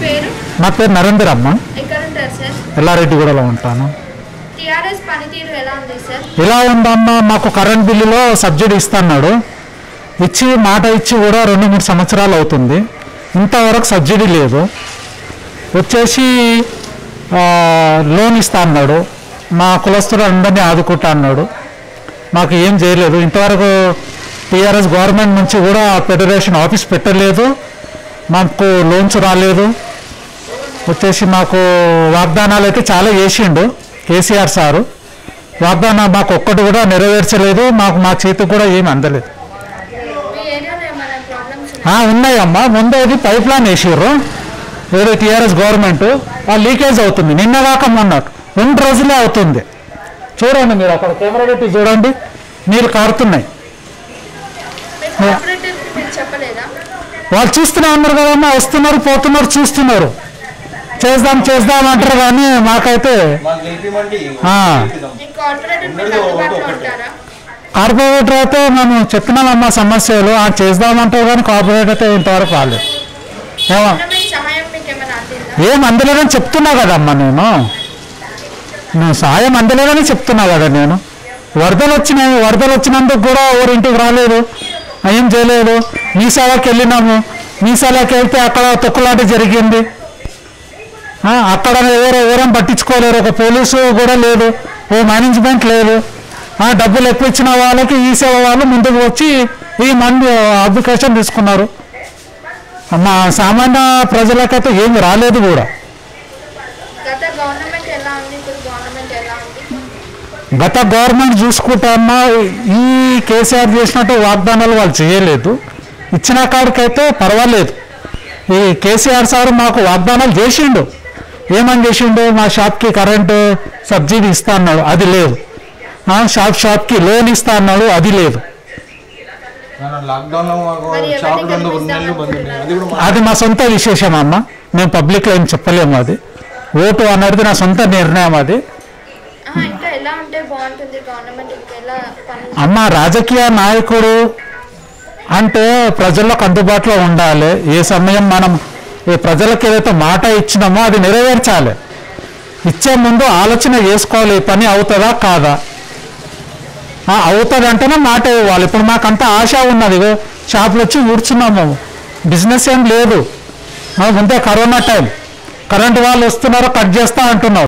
పేరు నా పేరు నరేందర్ అమ్మ ఎక్కడ ఉంటారు సార్ ఎల్లారెడ్డిగూడలో ఉంటాను టీఆర్ఎస్ పనితీరు ఎలా ఉంది సార్ ఇలా ఉందమ్మా మాకు కరెంట్ బిల్లులో సబ్సిడీ ఇస్తున్నాడు ఇచ్చి మాట ఇచ్చి కూడా రెండు మూడు సంవత్సరాలు అవుతుంది ఇంతవరకు సబ్సిడీ లేదు వచ్చేసి ఆ, లోన్ ఇస్తా అన్నాడు మా కులస్తులు అందరినీ ఆదుకుంటా అన్నాడు మాకు ఏం చేయలేదు ఇంతవరకు టీఆర్ఎస్ గవర్నమెంట్ నుంచి కూడా ఫెడరేషన్ ఆఫీస్ పెట్టలేదు మాకు లోన్స్ రాలేదు వచ్చేసి మాకు వాగ్దానాలు అయితే చాలా చేసిండు కేసీఆర్ సారు వాగ్దానం మాకు ఒక్కటి కూడా నెరవేర్చలేదు మాకు మా చేతికి కూడా ఏమి అందలేదు మీ ఏరియాలో ఏమైనా ప్రాబ్లమ్స్ ఆ, ఉన్నాయమ్మా ముందేది పైప్ లైన్ వేసిర్రు ఏదో టీఆర్ఎస్ గవర్నమెంట్ ఆ లీకేజ్ అవుతుంది నిన్న దాకా మొన్న రెండు రోజులే అవుతుంది చూడండి మీరు అక్కడ కెమెరా పెట్టి చూడండి నీళ్ళు కారుతున్నాయి మీ కోఆపరేటివ్ మీరు చెప్పలేదా వాళ్ళు చూస్తూనే ఉన్నారు కదమ్మా వస్తున్నారు పోతున్నారు చూస్తున్నారు చేద్దాం చేద్దాం అంటారు కానీ మాకైతే మాకు నిలిపిమండి ఆ. మీ కార్పొరేటర్ మీకు అందుబాటులో ఉంటారా కార్పొరేటర్ అయితే మేము చెప్పినామమ్మా సమస్యలు ఆ చేద్దామంటారు కానీ కార్పొరేటర్ అయితే ఇంతవరకు రాలేదు ఏమో గవర్నమెంట్ సహాయం మీకు ఏమైనా అందిందా ఏం అందలేదని చెప్తున్నా కదమ్మా నేను నేను సాయం అందలేదని చెప్తున్నా కదా నేను వరదలు వచ్చినాయి వరదలు వచ్చినందుకు కూడా ఎవరి ఇంటికి రాలేదు ఏం చేయలేదు మీ సేవకి వెళ్ళినాము మీ సేవకి వెళ్తే అక్కడ తొక్కులాట జరిగింది ఆ, అక్కడ ఎవరు ఎవరేం పట్టించుకోలేరు ఒక పోలీసు కూడా లేదు ఓ మేనేజ్మెంట్ లేదు ఆ, డబ్బులు ఎక్కువ ఇచ్చిన వాళ్ళకి ఈ సేవ వాళ్ళు ముందుకు వచ్చి ఈ మంది అప్లికేషన్ తీసుకున్నారు మా సామాన్య ప్రజలకైతే ఏమి రాలేదు కూడా గత గవర్నమెంట్ ఎలా ఉంది ఇప్పుడు గవర్నమెంట్ ఎలా ఉంది గత గవర్నమెంట్ చూసుకుంటామా ఈ కేసీఆర్ చేసినట్టు వాగ్దానాలు వాళ్ళు చేయలేదు ఇచ్చిన కాడికైతే పర్వాలేదు ఈ కేసీఆర్ సార్ మాకు వాగ్దానాలు చేసిండు ఏమని చేసిండు మా షాప్కి కరెంటు సబ్సిడీ ఇస్తా అన్నాడు అది లేదు ఆ, షాప్ షాప్కి లోన్ ఇస్తా అన్నాడు అది లేదు లాక్డౌన్ లో మాకు మరి షాప్ ఎవరిని రెండు నెలలు బంద్ ఉన్నాయి అది కూడా మా- అది మా సొంత విశేషం అమ్మ మేము పబ్లిక్లో ఏం చెప్పలేము అది ఓటు అనేది నా సొంత నిర్ణయం అది ఆహా, ఇంకా ఎలా ఉంటే బాగుంటుంది గవర్నమెంట్ ఇంకా ఎలా పనులు అమ్మ రాజకీయ నాయకుడు అంటే ప్రజలకు అందుబాటులో ఉండాలి ఏ సమయం మనం ఈ ప్రజలకు ఏదైతే మాట ఇచ్చినామో అది నెరవేర్చాలి ఇచ్చే ముందు ఆలోచన చేసుకోవాలి ఈ పని అవుతుందా కాదా ఆ, అవుతుంది అంటేనే మాట ఇవ్వాలి ఇప్పుడు మాకంత ఆశ ఉన్నది ఇగో షాపులు వచ్చి కూర్చున్నాము బిజినెస్ ఏం లేదు ఆ, ముందే కరోనా టైం కరెంట్ వాళ్ళు వస్తున్నారు కట్ చేస్తా అంటున్నారు